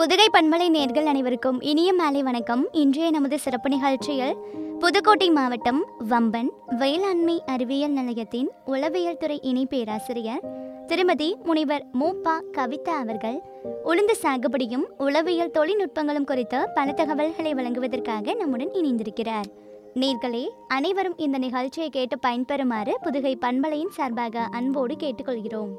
புதுகை பண்பலை நேர்கள் அனைவருக்கும் இனிய மாலை வணக்கம் இன்றைய நமது சிறப்பு நிகழ்ச்சியில் புதுக்கோட்டை மாவட்டம் வம்பன் வேளாண்மை அறிவியல் நிலையத்தின் உளவியல் துறை இணை பேராசிரியர் திருமதி முனிவர் மூப்பா கவிதா அவர்கள் உளுந்து சாகுபடியும் உளவியல் தொழில்நுட்பங்களும் குறித்த பல தகவல்களை வழங்குவதற்காக நம்முடன் இணைந்திருக்கிறார் நேர்களே அனைவரும் இந்த நிகழ்ச்சியை கேட்டு பயன்பெறுமாறு புதுகை பண்பலையின் சார்பாக அன்போடு கேட்டுக்கொள்கிறோம்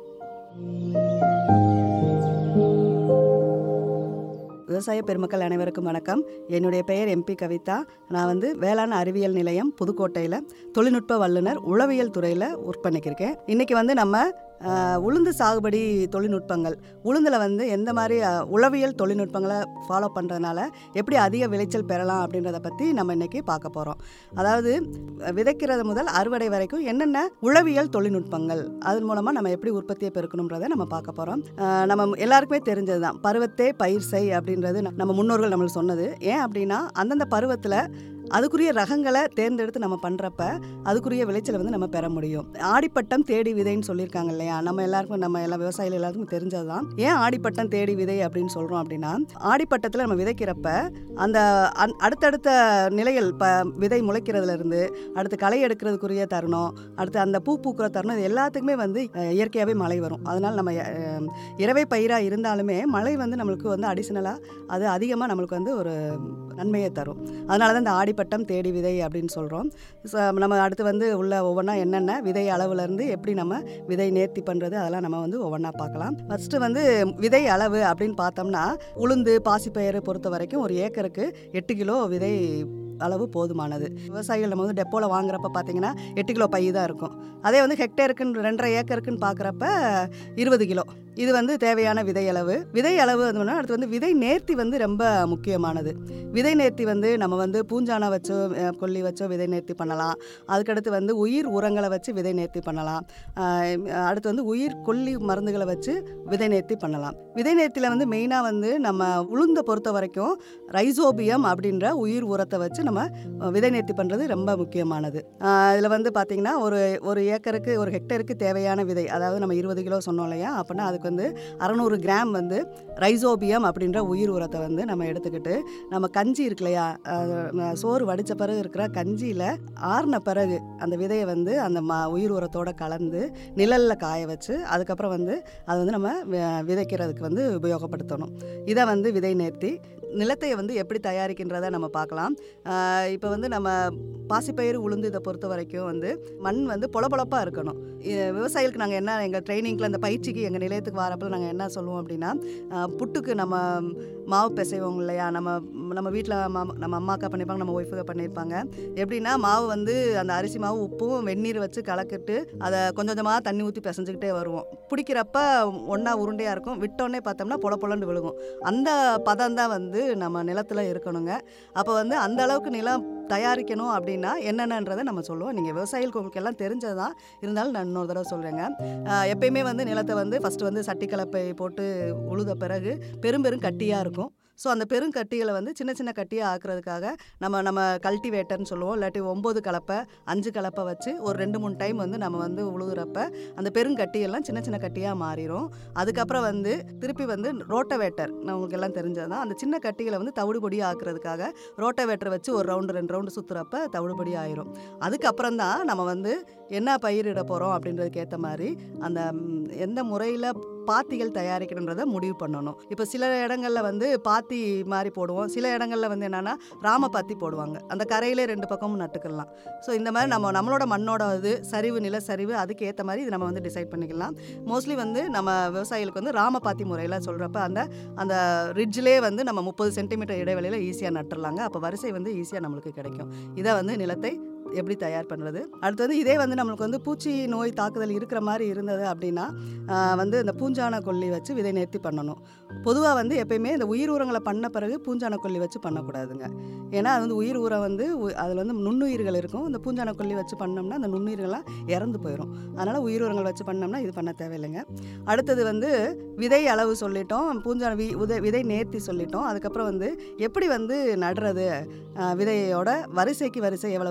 விவசாய பெருமக்கள் அனைவருக்கும் வணக்கம் என்னுடைய பெயர் எம்பி கவிதா நான் வந்து வேளாண் அறிவியல் நிலையம் புதுக்கோட்டையில் தொழில்நுட்ப வல்லுனர் உளவியல் துறையில் ஒர்க் பண்ணிக்கிருக்கேன் இன்றைக்கி வந்து நம்ம ஆஹ், உளுந்து சாகுபடி தொழில்நுட்பங்கள் உளுந்தில் வந்து எந்த மாதிரி ஆஹ், உளவியல் தொழில்நுட்பங்களை ஃபாலோ பண்ணுறதுனால எப்படி அதிக விளைச்சல் பெறலாம் அப்படின்றத பற்றி நம்ம இன்றைக்கி பார்க்க போகிறோம் அதாவது விதைக்கிறது முதல் அறுவடை வரைக்கும் என்னென்ன உளவியல் தொழில்நுட்பங்கள் அதன் மூலமாக நம்ம எப்படி உற்பத்தியை பெருக்கணுன்றதை நம்ம பார்க்க போகிறோம் நம்ம எல்லாருக்குமே தெரிஞ்சது தான் பருவத்தே பயிர் செய் அப்படின்றது நம்- நம்ம முன்னோர்கள் நம்மளுக்கு சொன்னது ஏன் அப்படின்னா அந்தந்த பருவத்தில் அதுக்குரிய ரகங்களை தேர்ந்தெடுத்து நம்ம பண்ணுறப்ப அதுக்குரிய விளைச்சலை வந்து நம்ம பெற முடியும் ஆடிப்பட்டம் தேடி விதைன்னு சொல்லியிருக்காங்க இல்லையா நம்ம எல்லாருக்கும் நம்ம எல்லா விவசாயிகள் எல்லாருக்கும் தெரிஞ்சது தான் ஏன் ஆடிப்பட்டம் தேடி விதை அப்படின்னு சொல்கிறோம் அப்படின்னா ஆடிப்பட்டத்தில் நம்ம விதைக்கிறப்ப அந்த அன்- அடுத்தடுத்த நிலைகள் இப்போ விதை முளைக்கிறதுல இருந்து அடுத்து களை எடுக்கிறதுக்குரிய தருணம் அடுத்து அந்த பூ பூக்கிற தருணம் இது எல்லாத்துக்குமே வந்து அஹ், இயற்கையாகவே மழை வரும் அதனால் நம்ம அஹ், இரவை பயிராக இருந்தாலுமே மழை வந்து நம்மளுக்கு வந்து அடிஷ்னலாக அது அதிகமாக நம்மளுக்கு வந்து ஒரு நன்மையை தரும் அதனால தான் இந்த ஆடிப்பட்டம் தேடி விதை அப்படின்னு சொல்கிறோம் நம்ம அடுத்து வந்து உள்ள ஒவ்வொன்றா என்னென்ன விதை அளவுலேருந்து எப்படி நம்ம விதை நேர்த்தி பண்ணுறது அதெல்லாம் நம்ம வந்து ஒவ்வொன்றா பார்க்கலாம் ஃபஸ்ட்டு வந்து விதை அளவு அப்படின்னு பார்த்தோம்னா உளுந்து பாசிப்பயிறு பொறுத்த வரைக்கும் ஒரு ஏக்கருக்கு எட்டு கிலோ விதை அளவு போதுமானது விவசாயிகள் நம்ம வந்து டெப்போவில் வாங்குறப்ப பார்த்தீங்கன்னா எட்டு கிலோ பை தான் இருக்கும் அதே வந்து ஹெக்டேருக்குன்னு ரெண்டரை ஏக்கருக்குன்னு பார்க்குறப்ப இருபது கிலோ இது வந்து தேவையான விதை அளவு விதை அளவு வந்து அடுத்து வந்து விதை நேர்த்தி வந்து ரொம்ப முக்கியமானது விதை நேர்த்தி வந்து நம்ம வந்து பூஞ்சானை வச்சோ அஹ், கொல்லி வச்சோ விதை நேர்த்தி பண்ணலாம் அதுக்கடுத்து வந்து உயிர் உரங்களை வச்சு விதை நேர்த்தி பண்ணலாம் ஆஹ், அடுத்து வந்து உயிர் கொல்லி மருந்துகளை வச்சு விதை நேர்த்தி பண்ணலாம் விதை நேர்த்தியில் வந்து மெயினாக வந்து நம்ம உளுந்த பொறுத்த வரைக்கும் ரைசோபியம் அப்படின்ற உயிர் உரத்தை வச்சு நம்ம அஹ், விதை நேர்த்தி பண்ணுறது ரொம்ப முக்கியமானது இதில் வந்து பார்த்திங்கன்னா ஒரு ஒரு ஏக்கருக்கு ஒரு ஹெக்டருக்கு தேவையான விதை அதாவது நம்ம இருபது கிலோ சொன்னோம் இல்லையா அப்படின்னா அதுக்கு வந்து அறநூறு கிராம் வந்து ரைசோபியம் அப்படின்ற உயிர் உரத்தை வந்து நம்ம எடுத்துக்கிட்டு நம்ம கஞ்சி இருக்கு இல்லையா அஹ், சோறு வடித்த பிறகு இருக்கிற கஞ்சியில் ஆறின பிறகு அந்த விதையை வந்து அந்த ம உயிர் உரத்தோட கலந்து நிழலில் காய வச்சு அதுக்கப்புறம் வந்து அதை வந்து நம்ம வி- விதைக்கிறதுக்கு வந்து உபயோகப்படுத்தணும் இதை வந்து விதை நேர்த்தி நிலத்தை வந்து எப்படி தயாரிக்கின்றதை நம்ம பார்க்கலாம் இப்போ வந்து நம்ம பாசிப்பயிறு உளுந்து இதை பொறுத்த வரைக்கும் வந்து மண் வந்து பொலபொலப்பாக இருக்கணும் இ- விவசாயிகளுக்கு நாங்கள் என்ன எங்கள் ட்ரைனிங்கில் அந்த பயிற்சிக்கு எங்கள் நிலையத்துக்கு வரப்போ நாங்கள் என்ன சொல்லுவோம் அப்படின்னா ஆஹ் புட்டுக்கு நம்ம மாவு பிசைவோம் இல்லையா நம்ம நம்ம வீட்டில் நம்ம அம்மாக்கா பண்ணியிருப்பாங்க நம்ம ஒய்ஃபுக்கு பண்ணியிருப்பாங்க எப்படின்னா மாவு வந்து அந்த அரிசி மாவு உப்பும் வெந்நீர் வச்சு கலக்கிட்டு அதை கொஞ்சம் கொஞ்சமாக தண்ணி ஊற்றி பிசைஞ்சுக்கிட்டே வருவோம் பிடிக்கிறப்ப ஒன்றா உருண்டையாக இருக்கும் விட்டோன்னே பார்த்தோம்னா பொல பொலன்னு விழுகும் அந்த பதம் தான் வந்து நம்ம நிலத்தில் இருக்கணுங்க அப்போ வந்து அந்த அளவுக்கு நிலம் தயாரிக்கணும் அப்படின்னா என்னென்னன்றதை நம்ம சொல்லுவோம் நீங்கள் விவசாயிகளுக்கு உங்களுக்கு எல்லாம் தெரிஞ்சது தான் இருந்தாலும் நான் இன்னொரு தடவை சொல்கிறேங்க எப்பயுமே வந்து நிலத்தை வந்து ஃபஸ்ட்டு வந்து சட்டி கலப்பை போட்டு உழுத பிறகு பெரும் பெரும் கட்டியாக இருக்கும் ஸோ அந்த பெரும் கட்டிகளை வந்து சின்ன சின்ன கட்டியாக ஆக்குறதுக்காக நம்ம நம்ம கல்டிவேட்டர்னு சொல்லுவோம் இல்லாட்டி ஒம்பது கலப்பை அஞ்சு கலப்பை வச்சு ஒரு ரெண்டு மூணு டைம் வந்து நம்ம வந்து உழுகுறப்ப அந்த பெருங்கட்டியெல்லாம் சின்ன சின்ன கட்டியாக மாறிடும் அதுக்கப்புறம் வந்து திருப்பி வந்து ரோட்டவேட்டர் நான் உங்களுக்கு எல்லாம் தெரிஞ்சது தான் அந்த சின்ன கட்டிகளை வந்து தவிடு பொடி ஆக்குறதுக்காக ரோட்டவேட்டர் வச்சு ஒரு ரவுண்டு ரெண்டு ரவுண்டு சுற்றுறப்ப தவிடுபடி ஆயிரும் அதுக்கப்புறம் தான் நம்ம வந்து என்ன பயிரிட போகிறோம் அப்படின்றதுக்கு ஏற்ற மாதிரி அந்த ம், எந்த முறையில் பாத்திகள் தயாரிக்கணுன்றதை முடிவு பண்ணணும் இப்போ சில இடங்களில் வந்து பாத்தி மாதிரி போடுவோம் சில இடங்களில் வந்து என்னென்னா ராம பாத்தி போடுவாங்க அந்த கரையிலே ரெண்டு பக்கமும் நட்டுக்கலாம் ஸோ இந்த மாதிரி நம்ம நம்மளோட மண்ணோட இது சரிவு நில சரிவு அதுக்கு ஏற்ற மாதிரி இது நம்ம வந்து டிசைட் பண்ணிக்கலாம் மோஸ்ட்லி வந்து நம்ம விவசாயிகளுக்கு வந்து ராம பாத்தி முறையில் சொல்கிறப்ப அந்த அந்த ரிட்ஜ்லே வந்து நம்ம முப்பது சென்டிமீட்டர் இடைவெளியில் ஈஸியாக நட்டுறலாங்க அப்போ வரிசை வந்து ஈஸியாக நம்மளுக்கு கிடைக்கும் இதை வந்து நிலத்தை எப்படி தயார் பண்ணுறது அடுத்து வந்து இதே வந்து நம்மளுக்கு வந்து பூச்சி நோய் தாக்குதல் இருக்கிற மாதிரி இருந்தது அப்படின்னா ஆஹ், வந்து இந்த பூஞ்சான கொல்லி வச்சு விதை நேர்த்தி பண்ணணும் பொதுவாக வந்து எப்பயுமே இந்த உயிர் உரங்களை பண்ண பிறகு பூஞ்சான கொல்லி வச்சு பண்ணக்கூடாதுங்க ஏன்னா அது வந்து உயிர் உரம் வந்து அதில் வந்து நுண்ணுயிர்கள் இருக்கும் இந்த பூஞ்சான கொல்லி வச்சு பண்ணோம்னா அந்த நுண்ணுயிர்கள்லாம் இறந்து போயிடும் அதனால் உயிர் உரங்கள் வச்சு பண்ணோம்னா இது பண்ண தேவையில்லைங்க அடுத்தது வந்து விதை அளவு சொல்லிட்டோம் பூஞ்சான வி உத விதை நேர்த்தி சொல்லிட்டோம் அதுக்கப்புறம் வந்து எப்படி வந்து நடுறது ஆஹ், விதையோட வரிசைக்கு வரிசை எவ்வளவு செடிக்கு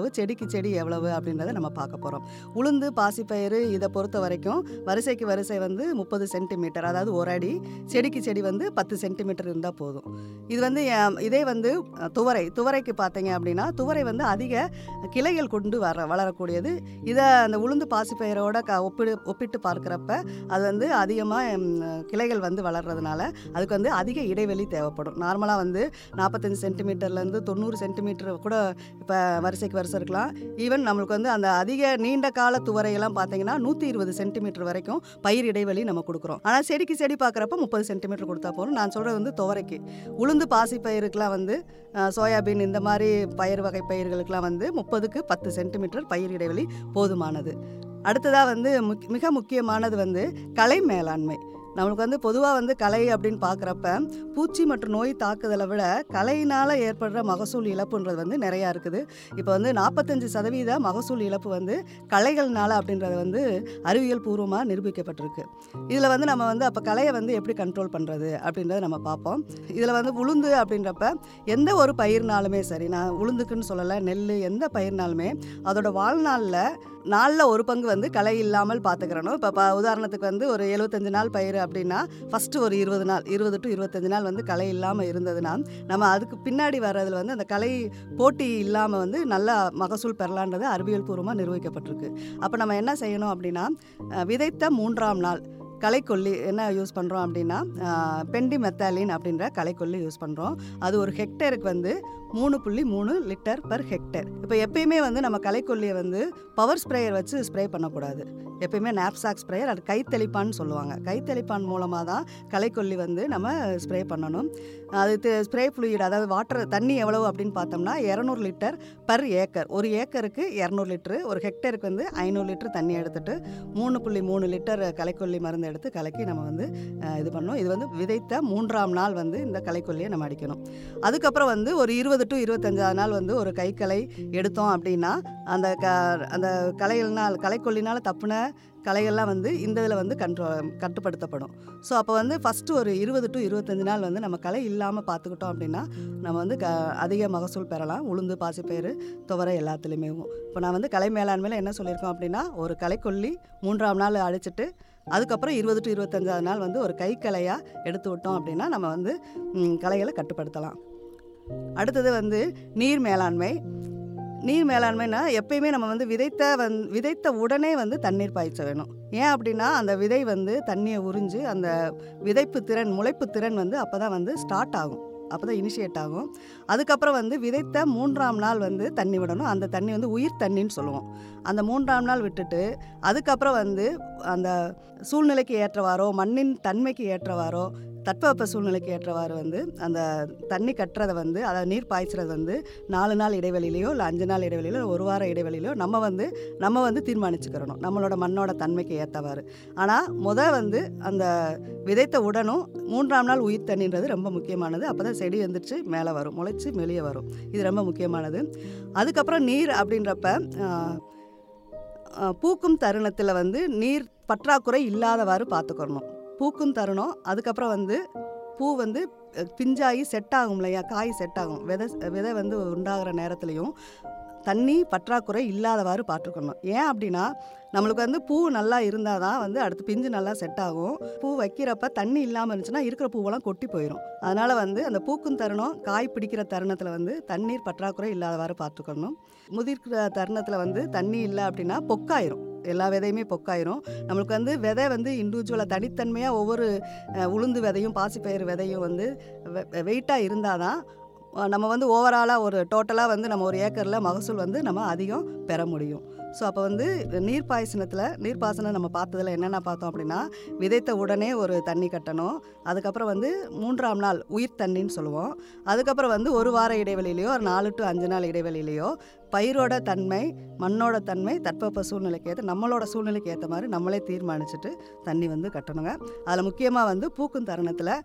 செடி எவ்வளவு அப்படின்றத நம்ம பார்க்க போகிறோம் உளுந்து பாசிப்பயிறு இதை பொறுத்த வரைக்கும் வரிசைக்கு வரிசை வந்து முப்பது சென்டிமீட்டர் அதாவது ஒரு அடி செடிக்கு செடி வந்து பத்து சென்டிமீட்டர் இருந்தால் போதும் இது வந்து அஹ், இதே வந்து அஹ், துவரை துவரைக்கு பார்த்தீங்க அப்படின்னா துவரை வந்து அதிக கிளைகள் கொண்டு வர வளரக்கூடியது இதை அந்த உளுந்து பாசிப்பயிரோட க ஒப்பிடு ஒப்பிட்டு பார்க்குறப்ப அது வந்து அதிகமாக கிளைகள் வந்து வளர்றதுனால அதுக்கு வந்து அதிக இடைவெளி தேவைப்படும் நார்மலாக வந்து நாற்பத்தஞ்சு சென்டிமீட்டர்லேருந்து தொண்ணூறு சென்டிமீட்டர் கூட இப்போ வரிசைக்கு வரிசை இருக்கலாம் ஈவன் நம்மளுக்கு வந்து அந்த அதிக நீண்ட கால துவரையெல்லாம் பார்த்தீங்கன்னா நூற்றி இருபது சென்டிமீட்டர் வரைக்கும் பயிர் இடைவெளி நம்ம கொடுக்குறோம் ஆனால் செடிக்கு செடி பார்க்குறப்ப முப்பது சென்டிமீட்டர் கொடுத்தா போதும் நான் சொல்கிறது வந்து துவரைக்கு உளுந்து பாசி பயிருக்கெலாம் வந்து அஹ், சோயாபீன் இந்த மாதிரி பயிர் வகை பயிர்களுக்கெலாம் வந்து முப்பதுக்கு பத்து சென்டிமீட்டர் பயிர் இடைவெளி போதுமானது அடுத்ததாக வந்து முக் மிக முக்கியமானது வந்து கலை மேலாண்மை நம்மளுக்கு வந்து பொதுவாக வந்து கலை அப்படின்னு பார்க்குறப்ப பூச்சி மற்றும் நோய் தாக்குதலை விட கலையினால் ஏற்படுற மகசூல் இழப்புன்றது வந்து நிறையா இருக்குது இப்போ வந்து நாற்பத்தஞ்சு சதவீத மகசூல் இழப்பு வந்து கலைகள்னால அப்படின்றது வந்து அறிவியல் பூர்வமாக நிரூபிக்கப்பட்டிருக்கு இதில் வந்து நம்ம வந்து அப்போ கலையை வந்து எப்படி கண்ட்ரோல் பண்ணுறது அப்படின்றத நம்ம பார்ப்போம் இதில் வந்து உளுந்து அப்படின்றப்ப எந்த ஒரு பயிர்னாலுமே சரி நான் உளுந்துக்குன்னு சொல்லலை நெல் எந்த பயிர்னாலுமே அதோட வாழ்நாளில் நாளில் ஒரு பங்கு வந்து களை இல்லாமல் பார்த்துக்கிறணும் இப்போ ப உதாரணத்துக்கு வந்து ஒரு எழுபத்தஞ்சு நாள் பயிர் அப்படின்னா ஃபஸ்ட்டு ஒரு இருபது நாள் இருபது டு இருபத்தஞ்சு நாள் வந்து களை இல்லாமல் இருந்ததுன்னா நம்ம அதுக்கு பின்னாடி வர்றதுல வந்து அந்த கலை போட்டி இல்லாமல் வந்து நல்லா மகசூல் பெறலான்றது அறிவியல் பூர்வமாக நிரூபிக்கப்பட்டிருக்கு அப்போ நம்ம என்ன செய்யணும் அப்படின்னா அஹ், விதைத்த மூன்றாம் நாள் களைக்கொல்லி என்ன யூஸ் பண்ணுறோம் அப்படின்னா அஹ், பெண்டி மெத்தாலின் அப்படின்ற களைக்கொல்லி யூஸ் பண்ணுறோம் அது ஒரு ஹெக்டேருக்கு வந்து மூணு புள்ளி மூணு லிட்டர் பர் ஹெக்டேர் இப்போ எப்பயுமே வந்து நம்ம களைக்கொல்லியை வந்து பவர் ஸ்ப்ரேயர் வச்சு ஸ்ப்ரே பண்ணக்கூடாது எப்பயுமே நாப்சாக் ஸ்ப்ரேயர் அது கைத்தெளிப்பான்னு சொல்லுவாங்க கைத்தெளிப்பான் மூலமாக தான் களைக்கொல்லி வந்து நம்ம ஸ்ப்ரே பண்ணணும் அது ஸ்ப்ரே fluid அதாவது வாட்டர் தண்ணி எவ்வளவு அப்படின்னு பார்த்தோம்னா இரநூறு லிட்டர் பர் ஏக்கர் ஒரு ஏக்கருக்கு இரநூறு லிட்டரு ஒரு ஹெக்டேருக்கு வந்து ஐநூறு லிட்டர் தண்ணி எடுத்துட்டு மூணு புள்ளி மூணு லிட்டர் களைக்கொல்லி மருந்து எடுத்து கலக்கி நம்ம வந்து அஹ், இது பண்ணணும் இது வந்து விதைத்த மூன்றாம் நாள் வந்து இந்த களைக்கொல்லியை நம்ம அடிக்கணும் அதுக்கப்புறம் வந்து ஒரு இருபது டு இருபத்தஞ்சாவது நாள் வந்து ஒரு கைக்கலை எடுத்தோம் அப்படின்னா அந்த க அந்த களைகள்னால் களைக்கொல்லினால் தப்புன களைகள்லாம் வந்து இந்த இதில் வந்து கண்ட்ரோ கட்டுப்படுத்தப்படும் ஸோ அப்போ வந்து ஃபஸ்ட்டு ஒரு இருபது டு இருபத்தஞ்சு நாள் வந்து நம்ம களை இல்லாமல் பார்த்துக்கிட்டோம் அப்படின்னா நம்ம வந்து க அதிக மகசூல் பெறலாம் உளுந்து பாசிப்பயிறு துவரை எல்லாத்துலேயுமே இப்போ நான் வந்து கலை மேலாண்மையில் என்ன சொல்லியிருக்கோம் அப்படின்னா ஒரு களைக்கொல்லி மூன்றாம் நாள் அழிச்சிட்டு அதுக்கப்புறம் இருபது டு இருபத்தஞ்சாவது நாள் வந்து ஒரு கைக்கலையாக எடுத்து விட்டோம் அப்படின்னா நம்ம வந்து ம், களைகளை கட்டுப்படுத்தலாம் அடுத்தது வந்து நீர் மேலாண்மை நீர் மேலாண்மைனா எப்பயுமே நம்ம வந்து விதைத்த வந் விதைத்த உடனே வந்து தண்ணீர் பாய்ச்ச வேணும் ஏன் அப்படின்னா அந்த விதை வந்து தண்ணியை உறிஞ்சு அந்த விதைப்பு திறன் முளைப்பு திறன் வந்து அப்போ தான் வந்து ஸ்டார்ட் ஆகும் அப்போ தான் இனிஷியேட் ஆகும் அதுக்கப்புறம் வந்து விதைத்த மூன்றாம் நாள் வந்து தண்ணி விடணும் அந்த தண்ணி வந்து உயிர் தண்ணின்னு சொல்லுவோம் அந்த மூன்றாம் நாள் விட்டுட்டு அதுக்கப்புறம் வந்து அந்த சூழ்நிலைக்கு ஏற்றவாறோ மண்ணின் தன்மைக்கு ஏற்றவாறோ தட்பவெப்ப சூழ்நிலைக்கு ஏற்றவாறு வந்து அந்த தண்ணி கட்டுறதை வந்து அதாவது நீர் பாய்ச்சுறது வந்து நாலு நாள் இடைவெளியிலையோ இல்லை அஞ்சு நாள் இடைவெளியிலோ ஒரு வார இடைவெளியிலோ நம்ம வந்து நம்ம வந்து தீர்மானிச்சுக்கிறணும் நம்மளோட மண்ணோட தன்மைக்கு ஏற்றவாறு ஆனால் முத வந்து அந்த விதைத்த உடனும் மூன்றாம் நாள் உயிர் தண்ணின்றது ரொம்ப முக்கியமானது அப்போ தான் செடி வந்துச்சு மேலே வரும் முளைச்சி வெளியே வரும் இது ரொம்ப முக்கியமானது அதுக்கப்புறம் நீர் அப்படின்றப்ப ஆஹ், ஆஹ், பூக்கும் தருணத்தில் வந்து நீர் பற்றாக்குறை இல்லாதவாறு பார்த்துக்கிறணும் பூக்கும் தருணம் அதுக்கப்புறம் வந்து பூ வந்து அஹ், பிஞ்சாகி செட் ஆகும் இல்லையா காய் செட் ஆகும் விதை விதை வந்து உண்டாகிற நேரத்துலையும் தண்ணி பற்றாக்குறை இல்லாதவாறு பார்த்துக்கணும் ஏன் அப்படின்னா நம்மளுக்கு வந்து பூ நல்லா இருந்தால் தான் வந்து அடுத்து பிஞ்சு நல்லா செட் ஆகும் பூ வைக்கிறப்ப தண்ணி இல்லாமல் இருந்துச்சுன்னா இருக்கிற பூவெல்லாம் கொட்டி போயிடும் அதனால் வந்து அந்த பூக்கும் தருணம் காய் பிடிக்கிற தருணத்தில் வந்து தண்ணீர் பற்றாக்குறை இல்லாதவாறு பார்த்துக்கணும் முதிர்க்கிற தருணத்தில் வந்து தண்ணி இல்லை அப்படின்னா பொக்காயிரும் எல்லா விதையுமே பொக்காயிரும் நம்மளுக்கு வந்து விதை வந்து இண்டிவிஜுவலாக தனித்தன்மையாக ஒவ்வொரு அஹ், உளுந்து விதையும் பாசிப்பயிறு விதையும் வந்து வெயிட்டாக இருந்தால் தான் அஹ், நம்ம வந்து ஓவராலாக ஒரு டோட்டலாக வந்து நம்ம ஒரு ஏக்கரில் மகசூல் வந்து நம்ம அதிகம் பெற முடியும் ஸோ அப்போ வந்து நீர் பாய்ச்சனத்தில் நீர்ப்பாசனம் நம்ம பார்த்ததுல என்னென்ன பார்த்தோம் அப்படின்னா விதைத்த உடனே ஒரு தண்ணி கட்டணும் அதுக்கப்புறம் வந்து மூன்றாம் நாள் உயிர் தண்ணின்னு சொல்லுவோம் அதுக்கப்புறம் வந்து ஒரு வார இடைவெளியிலையோ ஒரு நாலு டு அஞ்சு நாள் இடைவெளியிலையோ பயிரோட தன்மை மண்ணோட தன்மை தட்பவெப்ப சூழ்நிலைக்கு ஏற்ற நம்மளோட சூழ்நிலைக்கு ஏற்ற மாதிரி நம்மளே தீர்மானிச்சுட்டு தண்ணி வந்து கட்டணுங்க அதில் முக்கியமாக வந்து பூக்கும் தருணத்தில்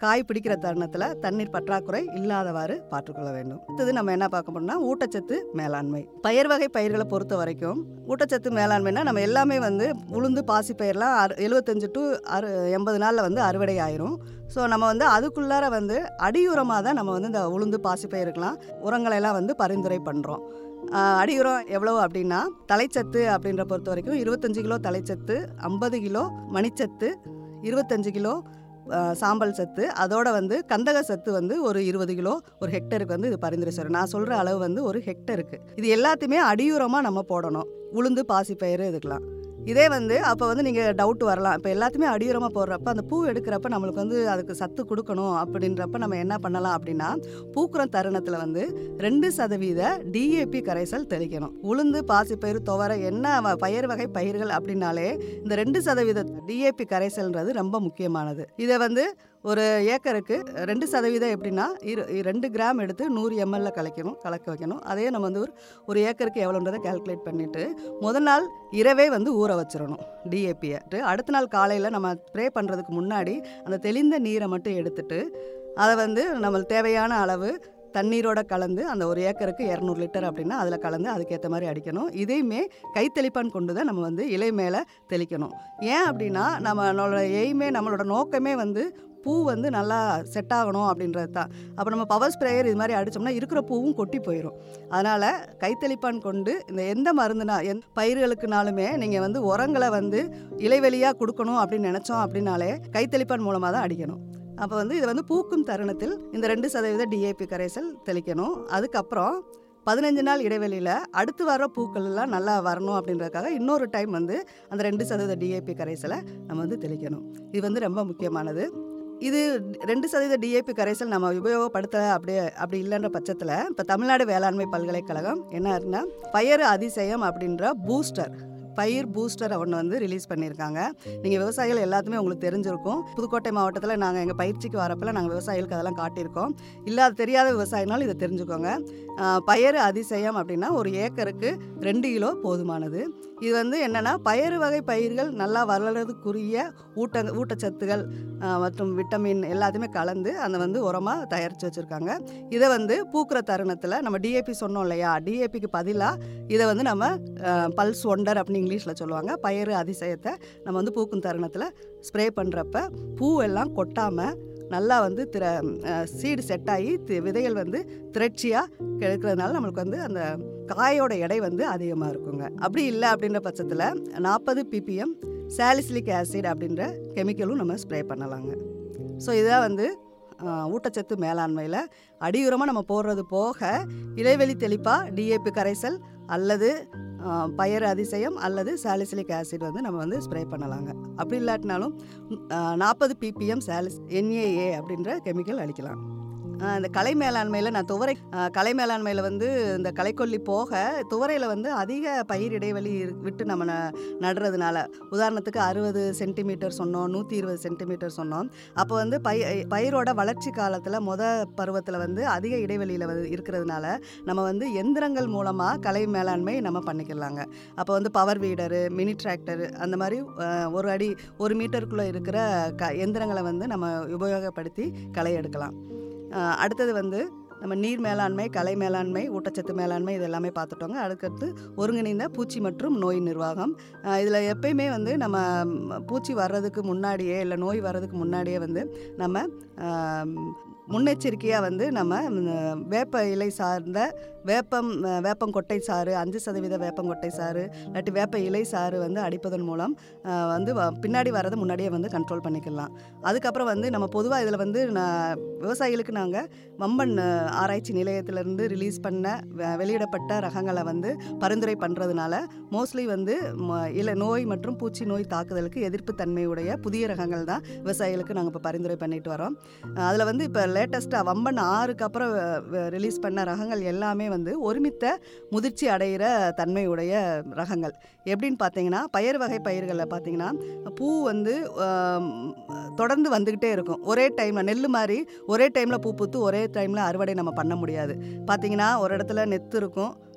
காய் பிடிக்கிற தருணத்தில் தண்ணீர் பற்றாக்குறை இல்லாதவாறு பார்த்துக்கொள்ள வேண்டும் அடுத்தது நம்ம என்ன பார்க்க போறோம்னா ஊட்டச்சத்து மேலாண்மை பயிர் வகை பயிர்களை பொறுத்த வரைக்கும் ஊட்டச்சத்து மேலாண்மைனா நம்ம எல்லாமே வந்து உளுந்து பாசி பயிரெலாம் அறு எழுபத்தஞ்சு டு அறு எண்பது நாளில் வந்து அறுவடை ஆயிரும் ஸோ நம்ம வந்து அதுக்குள்ளார வந்து அடியுரமாக தான் நம்ம வந்து இந்த உளுந்து பாசி பயிருக்கெலாம் உரங்களெல்லாம் வந்து பரிந்துரை பண்ணுறோம் அடியுரம் எவ்வளோ அப்படின்னா தலைச்சத்து அப்படின்ற பொறுத்த வரைக்கும் இருபத்தஞ்சு கிலோ தலைச்சத்து ஐம்பது கிலோ மணிச்சத்து இருபத்தஞ்சு கிலோ ஆ, சாம்பல் சத்து அதோட வந்து கந்தக சத்து வந்து ஒரு இருபது கிலோ ஒரு ஹெக்டருக்கு வந்து இது பரிந்துரை செய்கிறோம் நான் சொல்கிற அளவு வந்து ஒரு ஹெக்டருக்கு இது எல்லாத்தையுமே அடியுரமாக நம்ம போடணும் உளுந்து பாசிப்பயிறு இதுக்கெலாம் இதே வந்து அப்போ வந்து நீங்கள் டவுட் வரலாம் இப்போ எல்லாத்தையுமே அடியுரமாக போடுறப்ப அந்த பூ எடுக்கிறப்ப நம்மளுக்கு வந்து அதுக்கு சத்து கொடுக்கணும் அப்படின்றப்ப நம்ம என்ன பண்ணலாம் அப்படின்னா பூக்குற தருணத்தில் வந்து ரெண்டு சதவீத டிஏபி கரைசல் தெளிக்கணும் உளுந்து பாசிப்பயிறு துவரை என்ன வ- பயிர் வகை பயிர்கள் அப்படின்னாலே இந்த ரெண்டு சதவீத டிஏபி கரைசல்ன்றது ரொம்ப முக்கியமானது இதை வந்து ஒரு ஏக்கருக்கு ரெண்டு சதவீதம் எப்படின்னா இரு ரெண்டு கிராம் எடுத்து நூறு எம்எல்ல கலக்கணும் கலக்க வைக்கணும் அதே நம்ம வந்து ஒரு ஒரு ஏக்கருக்கு எவ்வளோன்றதை கால்குலேட் பண்ணிவிட்டு முதல் நாள் இரவே வந்து ஊற வச்சிடணும் டிஏபியை அடுத்த நாள் காலையில் நம்ம ஸ்ப்ரே பண்ணுறதுக்கு முன்னாடி அந்த தெளிந்த நீரை மட்டும் எடுத்துட்டு அதை வந்து நம்மளுக்கு தேவையான அளவு தண்ணீரோட கலந்து அந்த ஒரு ஏக்கருக்கு இரநூறு லிட்டர் அப்படின்னா அதில் கலந்து அதுக்கேற்ற மாதிரி அடிக்கணும் இதையுமே கைத்தெளிப்பான் கொண்டு தான் நம்ம வந்து இலை மேலே தெளிக்கணும் ஏன் அப்படின்னா நம்மளோட எய்மே நம்மளோட நோக்கமே வந்து பூ வந்து நல்லா செட் ஆகணும் அப்படின்றது தான் அப்போ நம்ம பவர் ஸ்ப்ரேயர் இது மாதிரி அடித்தோம்னா இருக்கிற பூவும் கொட்டி போயிடும் அதனால் கைத்தெளிப்பான் கொண்டு இந்த எந்த மருந்துனா எந் பயிர்களுக்குனாலுமே நீங்கள் வந்து உரங்களை வந்து இலைவெளியாக கொடுக்கணும் அப்படின்னு நினச்சோம் அப்படின்னாலே கைத்தெளிப்பான் மூலமாக தான் அடிக்கணும் அப்போ வந்து இது வந்து பூக்கும் தருணத்தில் இந்த ரெண்டு சதவீத டிஏபி கரைசல் தெளிக்கணும் அதுக்கப்புறம் பதினஞ்சு நாள் இடைவெளியில் அடுத்து வர பூக்கள் எல்லாம் நல்லா வரணும் அப்படின்றதுக்காக இன்னொரு டைம் வந்து அந்த ரெண்டு சதவீத டிஏபி கரைசலை நம்ம வந்து தெளிக்கணும் இது வந்து ரொம்ப முக்கியமானது இது ரெண்டு சதவீத டிஏபி கரைசல் நம்ம உபயோகப்படுத்தலை அப்படி அப்படி இல்லைன்ற பட்சத்தில் இப்போ தமிழ்நாடு வேளாண்மை பல்கலைக்கழகம் என்ன இருந்தால் பயிர் அதிசயம் அப்படின்ற பூஸ்டர் பயிர் பூஸ்டர் ஒன்று வந்து ரிலீஸ் பண்ணியிருக்காங்க நீங்கள் விவசாயிகள் எல்லாத்துமே உங்களுக்கு தெரிஞ்சிருக்கும் புதுக்கோட்டை மாவட்டத்தில் நாங்கள் எங்கள் பயிற்சிக்கு வரப்பெல்லாம் நாங்கள் விவசாயிகளுக்கு அதெல்லாம் காட்டியிருக்கோம் இல்லாத தெரியாத விவசாயினாலும் இதை தெரிஞ்சுக்கோங்க ஆஹ் பயிர் அதிசயம் அப்படின்னா ஒரு ஏக்கருக்கு ரெண்டு கிலோ போதுமானது இது வந்து என்னென்னா பயறு வகை பயிர்கள் நல்லா வளர்றதுக்குரிய ஊட்ட ஊட்டச்சத்துகள் ஆஹ் மற்றும் விட்டமின் எல்லாத்தையுமே கலந்து அந்த வந்து உரமாக தயாரித்து வச்சுருக்காங்க இதை வந்து பூக்கிற தருணத்தில் நம்ம டிஏபி சொன்னோம் இல்லையா டிஏபிக்கு பதிலாக இதை வந்து நம்ம பல்ஸ் ஒண்டர் அப்படின்னு இங்கிலீஷில் சொல்லுவாங்க பயிறு அதிசயத்தை நம்ம வந்து பூக்கும் தருணத்தில் ஸ்ப்ரே பண்ணுறப்ப பூ எல்லாம் கொட்டாமல் நல்லா வந்து திர சீடு செட் ஆகி தி- விதைகள் வந்து திரட்சியாக கிடைக்கிறதுனால நம்மளுக்கு வந்து அந்த காயோட எடை வந்து அதிகமாக இருக்குங்க அப்படி இல்லை அப்படின்ற பட்சத்தில் நாற்பது பிபிஎம் சாலிசிலிக் ஆசிட் அப்படின்ற கெமிக்கலும் நம்ம ஸ்ப்ரே பண்ணலாங்க ஸோ இதான் வந்து ஆஹ், ஊட்டச்சத்து மேலாண்மையில் அடியுரமாக நம்ம போடுறது போக இலைவெளி தெளிப்பா டிஏபி கரைசல் அல்லது ஆஹ், பயறு அதிசயம் அல்லது சாலிசிலிக் ஆசிட் வந்து நம்ம வந்து ஸ்ப்ரே பண்ணலாங்க அப்படி இல்லாட்டினாலும் நாற்பது பிபிஎம் சாலிஸ் என்ஏஏ அப்படின்ற கெமிக்கல் அடிக்கலாம் ஆஹ், இந்த கலை மேலாண்மையில் நான் துவரை ஆஹ், கலை மேலாண்மையில் வந்து இந்த களைக்கொல்லி போக துவரையில் வந்து அதிக பயிர் இடைவெளி இரு- விட்டு நம்ம ந- நடுறதுனால உதாரணத்துக்கு அறுபது சென்டிமீட்டர் சொன்னோம் நூற்றி இருபது சென்டிமீட்டர் சொன்னோம் அப்போ வந்து பய பயிரோட வளர்ச்சி காலத்தில் முத பருவத்தில் வந்து அதிக இடைவெளியில் வந்து இருக்கிறதுனால நம்ம வந்து எந்திரங்கள் மூலமாக கலை மேலாண்மை நம்ம பண்ணிக்கலாங்க அப்போ வந்து பவர் வீடரு மினி டிராக்டரு அந்த மாதிரி அஹ், ஒரு அடி ஒரு மீட்டருக்குள்ளே இருக்கிற க எந்திரங்களை வந்து நம்ம உபயோகப்படுத்தி களை எடுக்கலாம் அஹ், அடுத்தது வந்து நம்ம நீர் மேலாண்மை கலை மேலாண்மை ஊட்டச்சத்து மேலாண்மை இது எல்லாமே பார்த்துட்டோங்க அதுக்கடுத்து ஒருங்கிணைந்த பூச்சி மற்றும் நோய் நிர்வாகம் இதில் எப்பயுமே வந்து நம்ம ம், பூச்சி வர்றதுக்கு முன்னாடியே இல்லை நோய் வர்றதுக்கு முன்னாடியே வந்து நம்ம ஆம், முன்னெச்சரிக்கையாக வந்து நம்ம ம், வேப்ப இலை சார்ந்த வேப்பம் அஹ், வேப்பங்கொட்டை சாறு அஞ்சு சதவீத வேப்பங்கொட்டை சாறு இல்லாட்டி வேப்ப இலை சாறு வந்து அடிப்பதன் மூலம் அஹ், வந்து வ- பின்னாடி வரதை முன்னாடியே வந்து கண்ட்ரோல் பண்ணிக்கலாம் அதுக்கப்புறம் வந்து நம்ம பொதுவாக இதில் வந்து நான் விவசாயிகளுக்கு நாங்கள் வம்பன் அஹ், ஆராய்ச்சி நிலையத்திலேருந்து ரிலீஸ் பண்ண வெ- வெளியிடப்பட்ட ரகங்களை வந்து பரிந்துரை பண்ணுறதுனால மோஸ்ட்லி வந்து ம- இல நோய் மற்றும் பூச்சி நோய் தாக்குதலுக்கு எதிர்ப்பு தன்மையுடைய புதிய ரகங்கள் தான் விவசாயிகளுக்கு நாங்கள் இப்போ பரிந்துரை பண்ணிட்டு வரோம் அதில் வந்து இப்போ லேட்டஸ்ட்டாக வம்பன் ஆறுக்கு அப்புறம் ரிலீஸ் பண்ண ரகங்கள் எல்லாமே வந்து ஒருமித்த முதிர்ச்சி அடைகிற தன்மையுடைய ரகங்கள் எப்படின்னு பார்த்தீங்கன்னா பயிர் வகை பயிர்களில் பார்த்தீங்கன்னா பூ வந்து ஆம், தொடர்ந்து வந்துக்கிட்டே இருக்கும் ஒரே டைமில் நெல் மாதிரி ஒரே டைமில் பூ பூத்து ஒரே டைமில் அறுவடை நம்ம பண்ண முடியாது பார்த்தீங்கன்னா ஒரு இடத்துல நெத்து இருக்கும்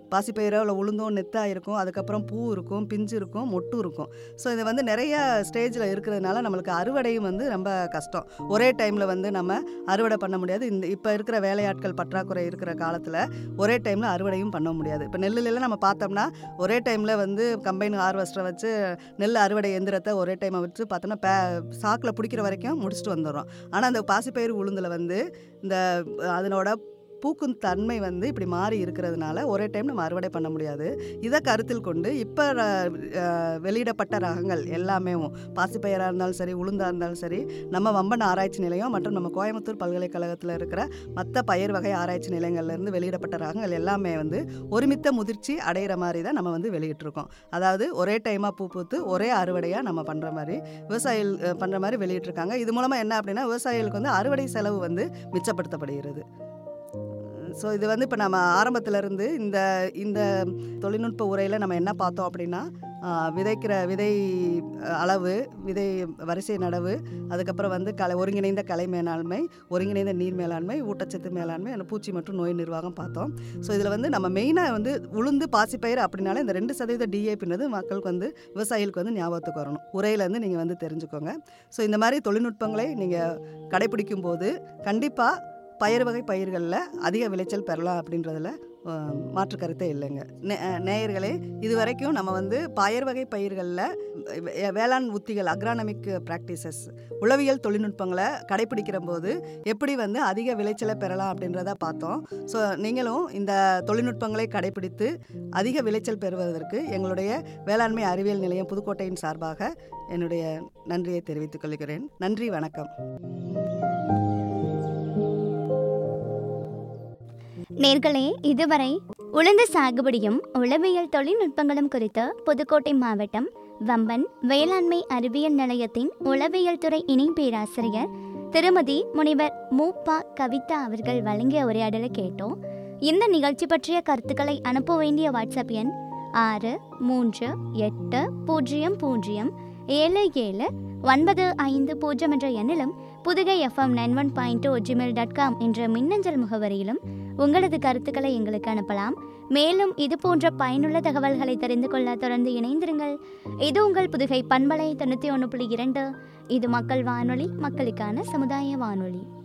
பாசிப்பயிரோ இல்லை உளுந்தோ நெத்தா இருக்கும் அதுக்கப்புறம் பூ இருக்கும் பிஞ்சு இருக்கும் மொட்டு இருக்கும் ஸோ இது வந்து நிறைய ஸ்டேஜில் இருக்கிறதுனால நம்மளுக்கு அறுவடையும் வந்து ரொம்ப கஷ்டம் ஒரே டைமில் வந்து நம்ம அறுவடை பண்ண முடியாது இந்த இப்போ இருக்கிற வேலையாட்கள் பற்றாக்குறை இருக்கிற காலத்தில் ஒரே டைமில் அறுவடையும் பண்ண முடியாது இப்போ நெல்லுலலாம் நம்ம பார்த்தோம்னா ஒரே டைமில் வந்து கம்பைன் ஹார்வெஸ்டரை வச்சு நெல் அறுவடை எந்திரத்தை ஒரே டைமை வச்சு பார்த்தோம்னா பே சாக்கில் பிடிக்கிற வரைக்கும் முடிச்சுட்டு வந்துடுறோம் ஆனால் அந்த பாசிப்பயிறு உளுந்தில் வந்து இந்த அதனோட பூக்கும் தன்மை வந்து இப்படி மாறி இருக்கிறதுனால ஒரே டைம் நம்ம அறுவடை பண்ண முடியாது இதை கருத்தில் கொண்டு இப்போ வெளியிடப்பட்ட ரகங்கள் எல்லாமே பாசிப்பயிராக இருந்தாலும் சரி உளுந்தாக இருந்தாலும் சரி நம்ம வம்பன் ஆராய்ச்சி நிலையம் மற்றும் நம்ம கோயம்புத்தூர் பல்கலைக்கழகத்தில் இருக்கிற மற்ற பயிர் வகை ஆராய்ச்சி நிலையங்கள்லேருந்து வெளியிடப்பட்ட ரகங்கள் எல்லாமே வந்து ஒருமித்த முதிர்ச்சி அடைகிற மாதிரி தான் நம்ம வந்து வெளியிட்டிருக்கோம் அதாவது ஒரே டைமாக பூ பூத்து ஒரே அறுவடையாக நம்ம பண்ணுற மாதிரி விவசாயிகள் பண்ணுற மாதிரி வெளியிட்டிருக்காங்க இது மூலமாக என்ன அப்படின்னா விவசாயிகளுக்கு வந்து அறுவடை செலவு வந்து மிச்சப்படுத்தப்படுகிறது ஸோ இது வந்து இப்போ நம்ம ஆரம்பத்திலேருந்து இந்த இந்த தொழில்நுட்ப உரையில் நம்ம என்ன பார்த்தோம் அப்படின்னா விதைக்கிற விதை அளவு விதை வரிசை நடவு அதுக்கப்புறம் வந்து கலை ஒருங்கிணைந்த கலை மேலாண்மை ஒருங்கிணைந்த நீர் மேலாண்மை ஊட்டச்சத்து மேலாண்மை அந்த பூச்சி மற்றும் நோய் நிர்வாகம் பார்த்தோம் ஸோ இதில் வந்து நம்ம மெயினாக வந்து உளுந்து பாசிப்பயிர் அப்படின்னாலே இந்த ரெண்டு சதவீத டிஏபின்றது மக்களுக்கு வந்து விவசாயிகளுக்கு வந்து ஞாபகத்துக்கு வரணும் உரையிலேருந்து நீங்கள் வந்து தெரிஞ்சுக்கோங்க ஸோ இந்த மாதிரி தொழில்நுட்பங்களை நீங்கள் கடைபிடிக்கும் போது கண்டிப்பாக பயிர் வகை பயிர்களில் அதிக விளைச்சல் பெறலாம் அப்படின்றதுல மாற்று கருத்தே இல்லைங்க நேயர்களே இது வரைக்கும் நம்ம வந்து பயிர் வகை பயிர்களில் வேளாண் உத்திகள் அக்ரானமிக் ப்ராக்டிசஸ் உளவியல் தொழில்நுட்பங்களை கடைபிடிக்கிற போது எப்படி வந்து அதிக விளைச்சலை பெறலாம் அப்படின்றத பார்த்தோம் ஸோ நீங்களும் இந்த தொழில்நுட்பங்களை கடைபிடித்து அதிக விளைச்சல் பெறுவதற்கு எங்களுடைய வேளாண்மை அறிவியல் நிலையம் புதுக்கோட்டையின் சார்பாக என்னுடைய நன்றியை தெரிவித்துக் கொள்கிறேன் நன்றி வணக்கம் நேர்களே இதுவரை உளுந்து சாகுபடியும் உளவியல் தொழில்நுட்பங்களும் குறித்து புதுக்கோட்டை மாவட்டம் வம்பன் வேளாண்மை அறிவியல் நிலையத்தின் உளவியல் துறை இணை பேராசிரியர் திருமதி முனிவர் மூப்பா கவிதா அவர்கள் வழங்கிய உரையாடலை கேட்டோம் இந்த நிகழ்ச்சி பற்றிய கருத்துக்களை அனுப்ப வேண்டிய வாட்ஸ்அப் எண் ஆறு மூன்று எட்டு பூஜ்ஜியம் பூஜ்ஜியம் ஏழு ஏழு ஒன்பது ஐந்து பூஜ்ஜியம் என்ற எண்ணிலும் Pudhugai F M nine one point two Gmail dot com என்ற மின்னஞ்சல் முகவரியிலும் உங்களது கருத்துக்களை எங்களுக்கு அனுப்பலாம் மேலும் இது போன்ற பயனுள்ள தகவல்களை தெரிந்து கொள்ள தொடர்ந்து இணைந்திருங்கள் இது உங்கள் புதுகை பண்பலை தொண்ணூற்றி ஒன்று புள்ளி இரண்டு இது மக்கள் வானொலி மக்களுக்கான சமுதாய வானொலி